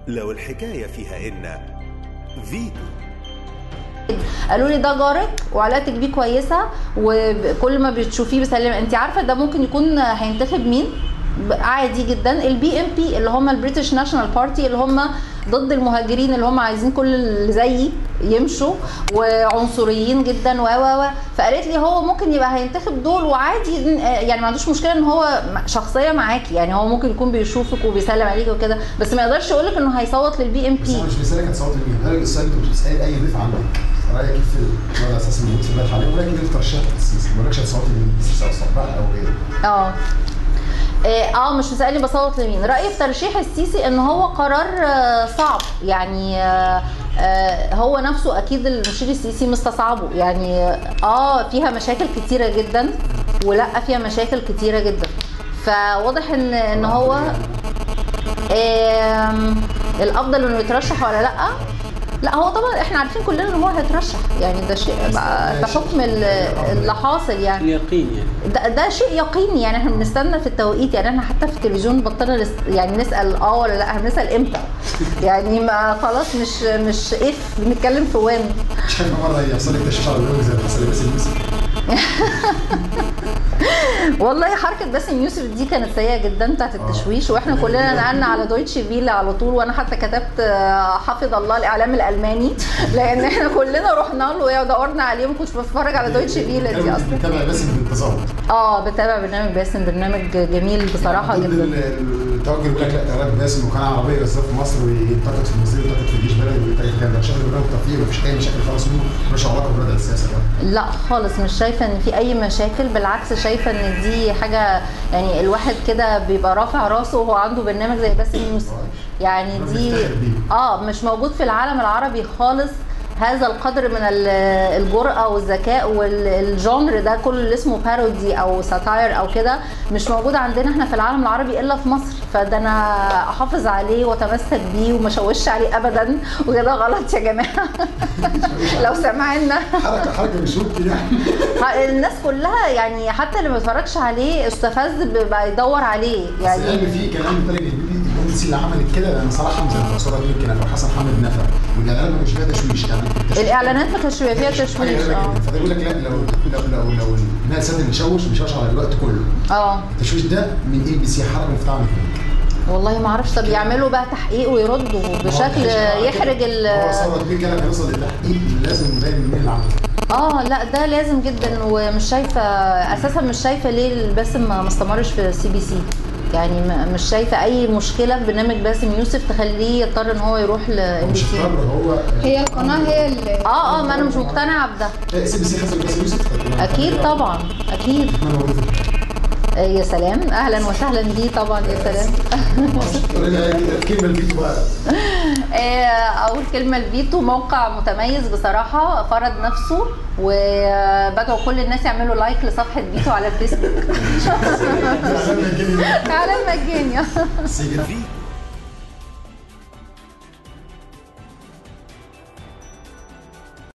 لو الحكاية فيها إن فيتو قالوا لي ده جارك وعلاقتك بيه كويسه وكل ما بتشوفيه بسلم انت عارفه ده ممكن يكون هينتخب مين ب- عادي جدا البي ام بي اللي هم البريتش ناشونال بارتي اللي هم ضد المهاجرين اللي هم عايزين كل اللي زيي يمشوا وعنصريين جدا و و و فقالت لي هو ممكن يبقى هينتخب دول وعادي يعني ما عندوش مشكله ان هو شخصيه معاكي يعني هو ممكن يكون بيشوفك وبيسلم عليكي وكده بس ما يقدرش يقول لك انه هيصوت للبي ام بس بي انا مش بسالك هتصوت لمين هل السؤال انت بتسالي اي ضيف عندك رايك كيف في الوضع اساسا اللي في البلد حاليا ولكن انت ترشحت السيسي ما بقولكش هتصوت لمين السيسي او صباح او غيره اه إيه، اه مش مسألة بسوط لمين رأيي في ترشيح السيسي ان هو قرار آه، صعب يعني آه، آه، هو نفسه اكيد المشير السيسي مستصعبه يعني اه فيها مشاكل كتيرة جدا ولا فيها مشاكل كتيرة جدا فواضح ان ان هو آم، الافضل انه يترشح ولا لا لا هو طبعا احنا عارفين كلنا ان هو هيترشح يعني ده شيء بقى بحكم ال- اللي حاصل يعني اليقين يعني ده, ده شيء يقيني يعني احنا بنستنى في التوقيت يعني احنا حتى في التلفزيون بطلنا نس يعني نسال اه ولا لا احنا بنسال امتى يعني ما خلاص مش مش اف بنتكلم في وين مش خايف مره يحصل لك تشويش على البرنامج زي اللي حصل لباسم يوسف والله حركه باسم يوسف دي كانت سيئه جدا بتاعت التشويش واحنا كلنا نقلنا على دويتش فيلا على طول وانا حتى كتبت آه، حفظ الله الاعلام الالماني لان احنا كلنا رحنا له ودورنا عليه ما كنتش بتفرج على دويتش فيلا دي اصلا بتابع باسم بانتظام اه بتابع برنامج باسم برنامج جميل بصراحه ضد جدا ال- التوجه يقول لك لا تغير باسم وكان عربيه بالظبط في مصر وينتقد في المصري وينتقد في الجيش بلدي وينتقد الكلام ده شكل برنامج ترفيه مفيش اي مشاكل خالص منه ملوش علاقه ببلد السياسه بقى لا خالص مش شايفه ان في اي مشاكل بالعكس شايفه ان دي حاجه يعني الواحد كده بيبقى رافع راسه وهو عنده برنامج زي باسم يوسف يعني دي بيفتخر بيه. اه مش موجود في العالم العربي خالص هذا القدر من ال- الجرأة والذكاء والجونر ده كله اللي اسمه بارودي او ساتاير او كده مش موجود عندنا احنا في العالم العربي الا في مصر فده انا احافظ عليه واتمسك بيه وما اشوش عليه ابدا وكده غلط يا جماعه لو سمعنا حركه حركه مش ممكن يعني الناس كلها يعني حتى اللي ما بيتفرجش عليه استفز بقى يدور عليه يعني يعني في كلام طالع الام سي اللي عملت كده لان صلاح حمزه الدكتوره دي يمكن او حسن حامد نفع والاعلانات ما كانش فيها تشويش يعني التشويش- الاعلانات ما كانش بيبقى فيها حاجة تشويش غريبة اه جدا. فده بيقول لك لا لو لو لو لو الناس اللي بيشوش بيشوش على الوقت كله اه التشويش ده من اي بي سي حركه مفتاحه من والله ما اعرفش طب يعملوا بقى تحقيق ويردوا بشكل يحرج ال هو صوت بيه كلام هيوصل للتحقيق لازم يبين مين اللي عمله اه لا ده لازم جدا ومش شايفه اساسا مش شايفه ليه باسم ما ما استمرش في سي بي سي يعني م- مش شايفه اي مشكله في برنامج باسم يوسف تخليه يضطر ان هو يروح ل مش سي اضطر هو هي القناه هي اللي اه اه ما انا مش مقتنعه بده سي بي سي خسر بس يوسف اكيد طبعا اكيد احنا موجودين آه، يا سلام اهلا وسهلا بيه طبعا يا سلام الكلمه اللي جبته بقى آه، اول كلمه لفيتو موقع متميز بصراحه فرض نفسه وبدعو كل الناس يعملوا لايك لصفحه فيتو على الفيسبوك عشان الكلمه على المجاني سيجن فيتو